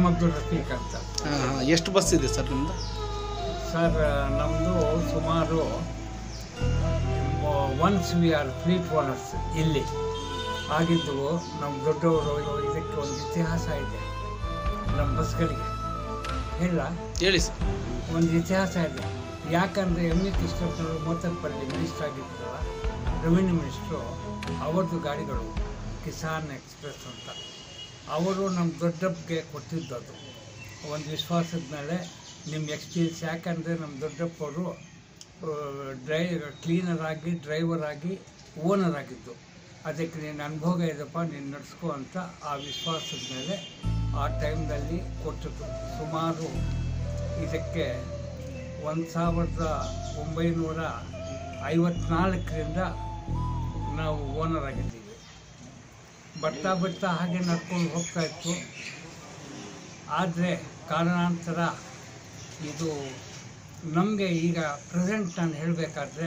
ಮೊಹಮ್ಮದ್ ರಫೀಕ್ ಅಂತ ಹಾಂ ಹಾಂ ಎಷ್ಟು ಬಸ್ ಇದೆ ಸರ್ ನಿಮ್ಮದು ಸರ್ ನಮ್ಮದು ಸುಮಾರು once we are fleet owners ಇಲ್ಲಿ ಆಗಿದ್ದು ನಮ್ಮ ದೊಡ್ಡವರು ಇದಕ್ಕೆ ಒಂದು ಇತಿಹಾಸ ಇದೆ ನಮ್ಮ ಬಸ್ಗಳಿಗೆ ಇಲ್ಲ ಹೇಳಿ ಸರ್ ಒಂದು ಇತಿಹಾಸ ಇದೆ ಯಾಕಂದರೆ ಎಮ್ ಇ ಕೃಷ್ಣಪ್ಪನವರು ಮೋತಲ್ಪಲ್ಲಿ ಮಿನಿಸ್ಟರ್ ಆಗಿದ್ರಲ್ಲ ರೆವಿನ್ಯೂ ಮಿನಿಸ್ಟ್ರು ಅವ್ರದ್ದು ಗಾಡಿಗಳು ಕಿಸಾನ್ ಎಕ್ಸ್ಪ್ರೆಸ್ ಅಂತ ಅವರು ನಮ್ಮ ದೊಡ್ಡಪ್ಪಗೆ ಕೊಟ್ಟಿದ್ದು ಅದು ಒಂದು ವಿಶ್ವಾಸದ ಮೇಲೆ ನಿಮ್ಮ ಎಕ್ಸ್ಪೀರಿಯನ್ಸ್ ಯಾಕಂದರೆ ನಮ್ಮ ದೊಡ್ಡಪ್ಪವರು ಡ್ರೈ ಕ್ಲೀನರ್ ಆಗಿ ಡ್ರೈವರ್ ಆಗಿ ಓನರ್ ಆಗಿದ್ದು ಅದಕ್ಕೆ ನೀನು ಅನುಭವ ಇದೆಪ್ಪ ನೀನು ನಡೆಸ್ಕೊ ಅಂತ ಆ ವಿಶ್ವಾಸದ ಮೇಲೆ ಆ ಟೈಮ್ನಲ್ಲಿ ಕೊಟ್ಟದ್ದು ಸುಮಾರು ಇದಕ್ಕೆ ಒಂದು ಸಾವಿರದ ಒಂಬೈನೂರ ಐವತ್ನಾಲ್ಕರಿಂದ ನಾವು ಓನರ್ ಆಗಿದ್ದೀವಿ ಬರ್ತಾ ಬರ್ತಾ ಹಾಗೆ ನಡ್ಕೊಂಡು ಹೋಗ್ತಾ ಇತ್ತು ಆದರೆ ಕಾರಣಾಂತರ ಇದು ನಮಗೆ ಈಗ ಪ್ರೆಸೆಂಟ್ ನಾನು ಹೇಳಬೇಕಾದ್ರೆ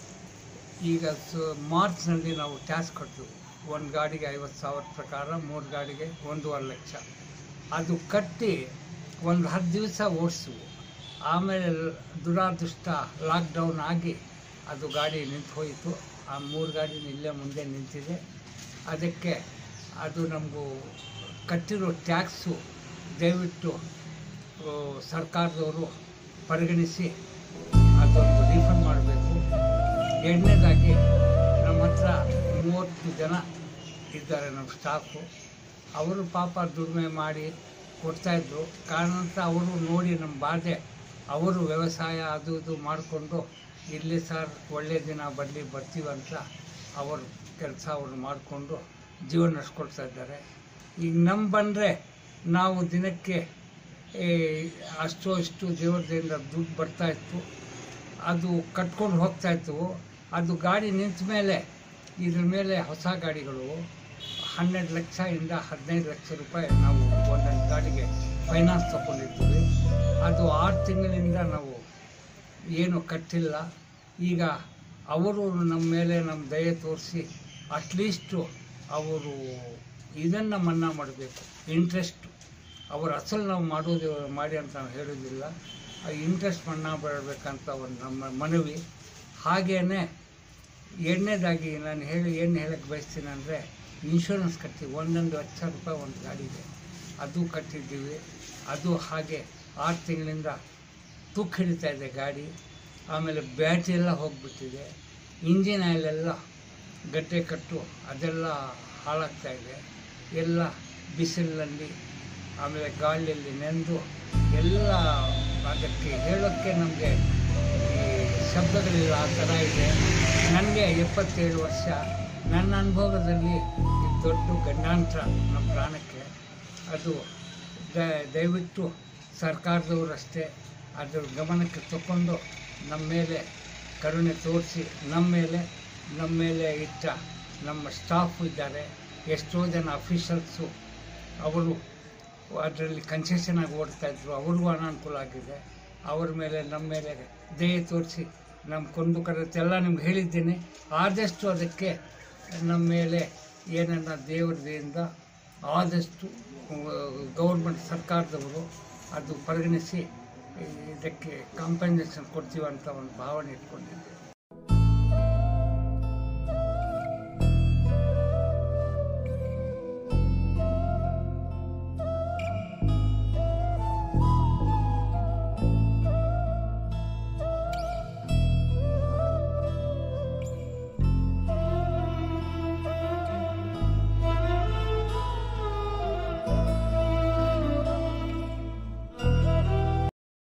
ಈಗ ಸು ಮಾರ್ಚ್ನಲ್ಲಿ ನಾವು ಟ್ಯಾಕ್ಸ್ ಕಟ್ತೀವಿ ಒಂದು ಗಾಡಿಗೆ ಐವತ್ತು ಸಾವಿರ ಪ್ರಕಾರ ಮೂರು ಗಾಡಿಗೆ ಒಂದೂವರೆ ಲಕ್ಷ ಅದು ಕಟ್ಟಿ ಒಂದು ಹತ್ತು ದಿವಸ ಓಡಿಸುವು ಆಮೇಲೆ ದುರಾದೃಷ್ಟ ಲಾಕ್ಡೌನ್ ಆಗಿ ಅದು ಗಾಡಿ ನಿಂತು ಹೋಯಿತು ಆ ಮೂರು ಗಾಡಿ ಇಲ್ಲೇ ಮುಂದೆ ನಿಂತಿದೆ ಅದಕ್ಕೆ ಅದು ನಮಗೂ ಕಟ್ಟಿರೋ ಟ್ಯಾಕ್ಸು ದಯವಿಟ್ಟು ಆ, ಸರ್ಕಾರದವರು ಪರಿಗಣಿಸಿ ಅದೊಂದು ರೀಫಂಡ್ ಮಾಡಬೇಕು ಎರಡನೇದಾಗಿ ನಮ್ಮ ಹತ್ರ ಮೂವತ್ತು ಜನ ಇದ್ದಾರೆ ನಮ್ಮ ಸ್ಟಾಫು ಅವರು ಪಾಪ ದುಡಿಮೆ ಮಾಡಿ ಕೊಡ್ತಾಯಿದ್ರು ಕಾರಣಾಂತರ ಅವರು ನೋಡಿ ನಮ್ಮ ಬಾಧೆ ಅವರು ವ್ಯವಸಾಯ ಅದು ಇದು ಮಾಡಿಕೊಂಡು ಇಲ್ಲಿ ಸರ್ ಒಳ್ಳೆಯ ದಿನ ಬರಲಿ ಬರ್ತೀವಂತ ಅವರು ಕೆಲಸ ಅವರು ಮಾಡಿಕೊಂಡು ಜೀವನ ನಡೆಸ್ಕೊಡ್ತಾ ಇದ್ದಾರೆ ಈಗ ನಮ್ಮ ಬಂದರೆ ನಾವು ದಿನಕ್ಕೆ ಏ, ಅಷ್ಟು ಇಷ್ಟು ದೇವ್ರದಿಂದ ದುಡ್ಡು ಬರ್ತಾ ಇತ್ತು ಅದು ಕಟ್ಕೊಂಡು ಹೋಗ್ತಾ ಇತ್ತು ಅದು ಗಾಡಿ ನಿಂತ ಮೇಲೆ ಇದ್ರ ಮೇಲೆ ಹೊಸ ಗಾಡಿಗಳು ಹನ್ನೆರಡು ಲಕ್ಷದಿಂದ ಹದಿನೈದು ಲಕ್ಷ ರೂಪಾಯಿ ನಾವು ಒಂದೊಂದು ಗಾಡಿಗೆ ಫೈನಾನ್ಸ್ ತಗೊಂಡಿರ್ತೀವಿ ಅದು ಆರು ತಿಂಗಳಿಂದ ನಾವು ಏನು ಕಟ್ಟಿಲ್ಲ ಈಗ ಅವರು ನಮ್ಮ ಮೇಲೆ ನಮ್ಮ ದಯೆ ತೋರಿಸಿ ಅಟ್ಲೀಸ್ಟು ಅವರು ಇದನ್ನು ಮನ್ನಾ ಮಾಡಬೇಕು ಇಂಟ್ರೆಸ್ಟು ಅವ್ರ ಅಸಲು ನಾವು ಮಾಡೋದು ಮಾಡಿ ಅಂತ ನಾವು ಹೇಳೋದಿಲ್ಲ ಆ ಇಂಟ್ರೆಸ್ಟ್ ಮನ್ನಾ ಮಾಡಬೇಕಂತ ಒಂದು ನಮ್ಮ ಮನವಿ ಹಾಗೇನೆ ಎರಡನೇದಾಗಿ ನಾನು ಹೇಳಿ ಏನು ಹೇಳಕ್ಕೆ ಬಯಸ್ತೀನಿ ಅಂದರೆ ಇನ್ಶೂರೆನ್ಸ್ ಕಟ್ತೀವಿ ಒಂದೊಂದು ಲಕ್ಷ ರೂಪಾಯಿ ಒಂದು ಗಾಡಿಗೆ ಅದು ಕಟ್ಟಿದ್ದೀವಿ ಅದು ಹಾಗೆ ಆರು ತಿಂಗಳಿಂದ ತುಕ್ಕು ಹಿಡಿತಾ ಇದೆ ಗಾಡಿ ಆಮೇಲೆ ಬ್ಯಾಟ್ರಿ ಎಲ್ಲ ಹೋಗಿಬಿಟ್ಟಿದೆ ಇಂಜಿನ್ ಆಯಿಲೆಲ್ಲ ಗಡ್ಡೆ ಕಟ್ಟು ಅದೆಲ್ಲ ಹಾಳಾಗ್ತಾ ಇದೆ ಎಲ್ಲ ಬಿಸಿಲಿನಲ್ಲಿ ಆಮೇಲೆ ಗಾಳಿಯಲ್ಲಿ ನೆಂದು ಎಲ್ಲ ಅದಕ್ಕೆ ಹೇಳೋಕ್ಕೆ ನಮಗೆ ಶಬ್ದಗಳಿಲ್ಲ ಆ ಥರ ಇದೆ ನನಗೆ ಎಪ್ಪತ್ತೇಳು ವರ್ಷ ನನ್ನ ಅನುಭವದಲ್ಲಿ ಇದು ದೊಡ್ಡ ಗಂಡಾಂತರ ನಮ್ಮ ಪ್ರಾಣಕ್ಕೆ ಅದು ದ- ದಯವಿಟ್ಟು ಸರ್ಕಾರದವರಷ್ಟೇ ಅದ್ರ ಗಮನಕ್ಕೆ ತಗೊಂಡು ನಮ್ಮ ಮೇಲೆ ಕರುಣೆ ತೋರಿಸಿ ನಮ್ಮ ಮೇಲೆ ನಮ್ಮ ಮೇಲೆ ಇಟ್ಟ ನಮ್ಮ ಸ್ಟಾಫ್ ಇದ್ದಾರೆ ಎಷ್ಟೋ ಜನ ಅಫಿಷಿಯಲ್ಸು ಅವರು ಅದರಲ್ಲಿ ಕನ್ಸೆಷನ್ ಆಗಿ ಓಡ್ತಾ ಇದ್ರು ಅವ್ರಿಗೂ ಅನಾನುಕೂಲ ಆಗಿದೆ ಅವ್ರ ಮೇಲೆ ನಮ್ಮ ಮೇಲೆ ದಯೆ ತೋರಿಸಿ ನಮ್ಮ ಕೊಂದು ಕರೆತ್ತೆಲ್ಲ ನಿಮ್ಗೆ ಹೇಳಿದ್ದೀನಿ ಆದಷ್ಟು ಅದಕ್ಕೆ ನಮ್ಮ ಮೇಲೆ ಏನನ್ನ ದೇವ್ರ ದಯೆಯಿಂದ ಆದಷ್ಟು ಗೌರ್ಮೆಂಟ್ ಸರ್ಕಾರದವರು ಅದು ಪರಿಗಣಿಸಿ ಇದಕ್ಕೆ ಕಾಂಪನ್ಸೇಷನ್ ಕೊಡ್ತೀವಿ ಅಂತ ಒಂದು ಭಾವನೆ ಇಟ್ಕೊಂಡಿದ್ದೆ